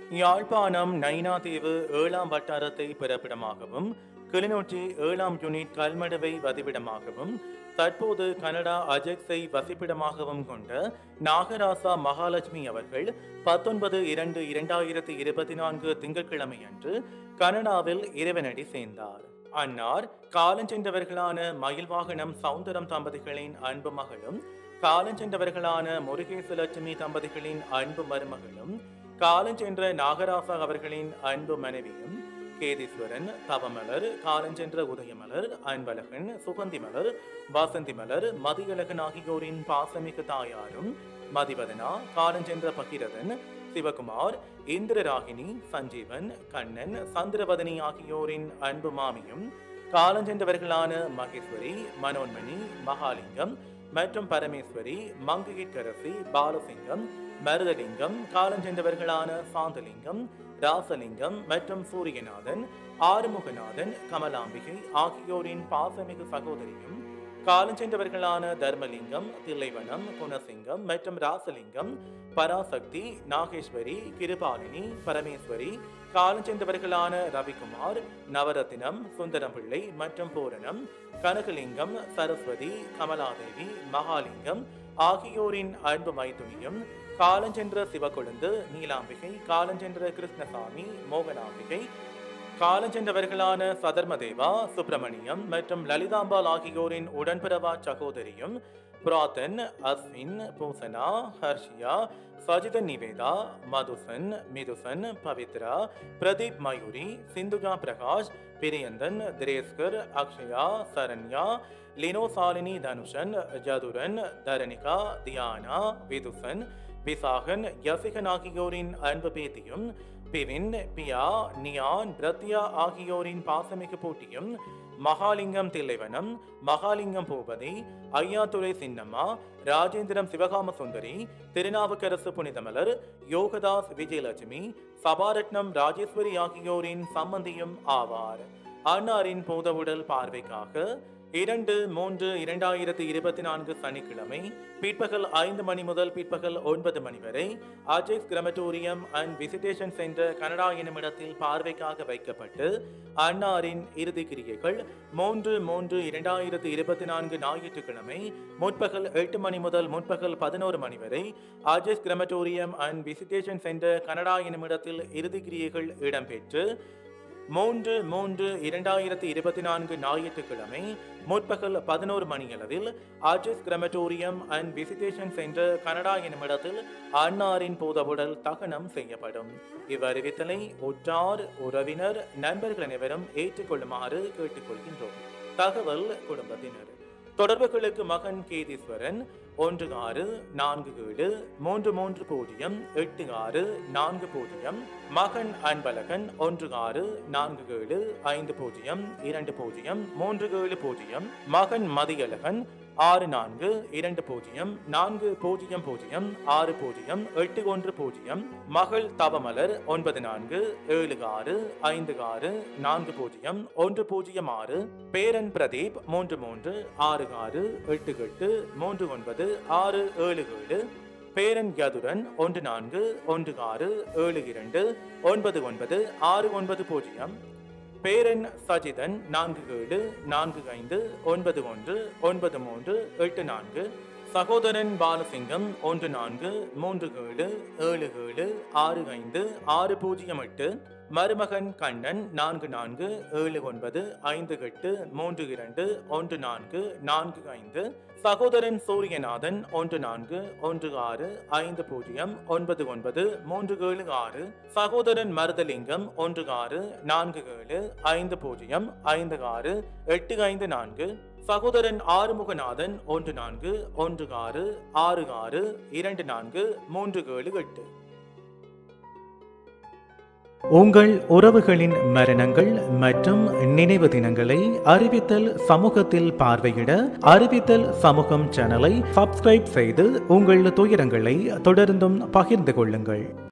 யாழ்ப்பாணம் நைனாதீவு ஏழாம் வட்டாரத்தை பிறப்பிடமாகவும் கிளிநொச்சி ஏழாம் யூனிட் கல்மடுவை வதிவிடமாகவும் தற்போது கனடா அஜெக்ஸை வசிப்பிடமாகவும் கொண்ட நாகராசா மகாலட்சுமி அவர்கள் பத்தொன்பது இரண்டு இரண்டாயிரத்தி இருபத்தி நான்கு திங்கட்கிழமையன்று கனடாவில் இறைவனடி சேர்ந்தார் அன்னார் காலஞ்சென்றவர்களான மயில்வாகனம் சவுந்தரம் தம்பதிகளின் அன்பு மகளும் காலஞ்சென்றவர்களான முருகேசலட்சுமி தம்பதிகளின் அன்பு மருமகளும் காலஞ்சென்ற நாகராசா அவர்களின் அன்பு மனைவியும் கேதீஸ்வரன் தவமலர் காலஞ்சென்ற உதயமலர் அன்பழகன் சுகந்தி மலர் வாசந்தி மலர் மதியழகன் ஆகியோரின் பாசமிகு தாயாரும் மதிவதனா காலஞ்சென்ற பகிரதன் சிவகுமார் இந்திரராகினி சஞ்சீவன் கண்ணன் சந்திரவதனி ஆகியோரின் அன்பு மாமியும் காலஞ்சென்றவர்களான மகேஸ்வரி மனோன்மணி மகாலிங்கம் மற்றும் பரமேஸ்வரி மங்குகிட்கரசி பாலசிங்கம் மருதலிங்கம் காலஞ்சென்றவர்களான சாந்தலிங்கம் ராசலிங்கம் மற்றும் சூரியநாதன் ஆறுமுகநாதன் கமலாம்பிகை ஆகியோரின் பாசமிகு சகோதரியும் காலஞ்சென்றவர்களான தர்மலிங்கம் தில்லைவனம் குணசிங்கம் மற்றும் ராசலிங்கம் பராசக்தி நாகேஸ்வரி கிருபாலினி பரமேஸ்வரி காலஞ்சென்றவர்களான ரவிக்குமார் நவரத்தினம் சுந்தரம்பிள்ளை மற்றும் பூரணம் கனகலிங்கம் சரஸ்வதி கமலாதேவி மகாலிங்கம் ஆகியோரின் அன்பு மைத்துனியும் காலஞ்சென்ற சிவக்கொழுந்து நீலாம்பிகை காலஞ்சென்ற கிருஷ்ணசாமி மோகனாம்பிகை காலஞ்சென்றவர்களான சதர்மதேவா சுப்பிரமணியம் மற்றும் லலிதாம்பாள் ஆகியோரின் உடன்பிறவா சகோதரியும் புராத்தன் அஸ்வின் பூசனா ஹர்ஷியா சஜிதன் நிவேதா மதுசன் மிதுசன் பவித்ரா பிரதீப் மயூரி சிந்துகா பிரகாஷ் பிரியந்தன் திரேஸ்கர் அக்ஷயா சரண்யா லினோசாலினி தனுஷன் ஜதுரன் தரணிகா தியானா விதுசன் விசாகன் யசிகன் ஆகியோரின் அன்பு பேத்தியும் பிவின் பியா நியான் பிரத்யா ஆகியோரின் பாசமிகு போட்டியும் மகாலிங்கம் தில்லைவனம் மகாலிங்கம் பூபதி ஐயாத்துறை சின்னம்மா ராஜேந்திரம் சிவகாம சுந்தரி திருநாவுக்கரசு புனிதமலர் யோகதாஸ் விஜயலட்சுமி சபாரட்னம் ராஜேஸ்வரி ஆகியோரின் சம்பந்தியும் ஆவார் அன்னாரின் பூதவுடல் பார்வைக்காக இரண்டு மூன்று இரண்டாயிரத்தி இருபத்தி நான்கு சனிக்கிழமை பிற்பகல் ஐந்து மணி முதல் பிற்பகல் ஒன்பது மணி வரை Ajax crematorium and visitation centre Canada என்னுமிடத்தில் பார்வைக்காக வைக்கப்பட்டு அன்னாரின் இறுதி கிரியைகள் மூன்று மூன்று இரண்டாயிரத்தி இருபத்தி நான்கு ஞாயிற்றுக்கிழமை முற்பகல் எட்டு மணி முதல் முற்பகல் பதினோரு மணி வரை Ajax crematorium and visitation centre Canada என்னுமிடத்தில் இறுதி கிரியைகள் இடம்பெற்று மூன்று மூன்று இரண்டாயிரத்தி இருபத்தி நான்கு ஞாயிற்றுக்கிழமை முற்பகல் பதினோரு மணியளவில் ஆர்டிஸ் crematorium and visitation centre Canada என்னுமிடத்தில் அன்னாரின் பூதவுடல் தகனம் செய்யப்படும் இவ்வறிவித்தலை உற்றார் உறவினர் நண்பர்கள் அனைவரும் ஏற்றுக்கொள்ளுமாறு கேட்டுக்கொள்கின்றோம் தகவல் குடும்பத்தினர் தொடர்புகளுக்கு மகன் கேதீஸ்வரன் ஒன்று ஆறு நான்கு ஏழு மூன்று மூன்று பூஜ்ஜியம் எட்டு ஆறு நான்கு பூஜ்ஜியம் மகன் அன்பழகன் ஒன்று ஆறு நான்கு ஏழு ஐந்து பூஜ்ஜியம் இரண்டு பூஜ்ஜியம் மூன்று ஏழு பூஜ்ஜியம் மகன் மதியழகன் ஆறு நான்கு இரண்டு பூஜ்ஜியம் நான்கு பூஜ்ஜியம் பூஜ்ஜியம் ஆறு பூஜ்ஜியம் எட்டு ஒன்று பூஜ்ஜியம் மகள் தவமலர் ஒன்பது நான்கு ஏழு ஆறு ஐந்து ஆறு நான்கு பூஜ்ஜியம் ஒன்று பூஜ்ஜியம் ஆறு பேரன் பிரதீப் மூன்று மூன்று ஆறு ஆறு எட்டு எட்டு மூன்று ஒன்பது ஆறு ஏழு ஏழு பேரன் யதுரன் ஒன்று நான்கு ஒன்று ஆறு ஏழு இரண்டு ஒன்பது ஒன்பது ஆறு ஒன்பது பூஜ்ஜியம் பேரன் சஜிதன் நான்கு ஏழு நான்கு ஐந்து ஒன்பது ஒன்று ஒன்பது மூன்று எட்டு நான்கு சகோதரன் பாலசிங்கம் ஒன்று நான்கு மூன்று ஏழு ஏழு ஏழு ஆறு ஐந்து ஆறு பூஜ்ஜியம் எட்டு மருமகன் கண்ணன் நான்கு நான்கு ஏழு ஒன்பது ஐந்து எட்டு மூன்று இரண்டு ஒன்று நான்கு நான்கு ஐந்து சகோதரன் சூரியநாதன் ஒன்று நான்கு ஒன்று ஆறு ஐந்து பூஜ்ஜியம் ஒன்பது ஒன்பது மூன்று ஏழு ஆறு சகோதரன் மருதலிங்கம் ஒன்று ஆறு நான்கு ஏழு ஐந்து பூஜ்ஜியம் ஐந்து ஆறு எட்டு ஐந்து நான்கு சகோதரன் ஆறுமுகநாதன் ஒன்று நான்கு ஒன்று ஆறு ஆறு ஆறு இரண்டு நான்கு மூன்று ஏழு எட்டு உங்கள் உறவுகளின் மரணங்கள் மற்றும் நினைவு தினங்களை அறிவித்தல் சமூகத்தில் பார்வையிட அறிவித்தல் சமூகம் சேனலை சப்ஸ்கிரைப் செய்து உங்கள் துயரங்களை தொடர்ந்தும் பகிர்ந்து கொள்ளுங்கள்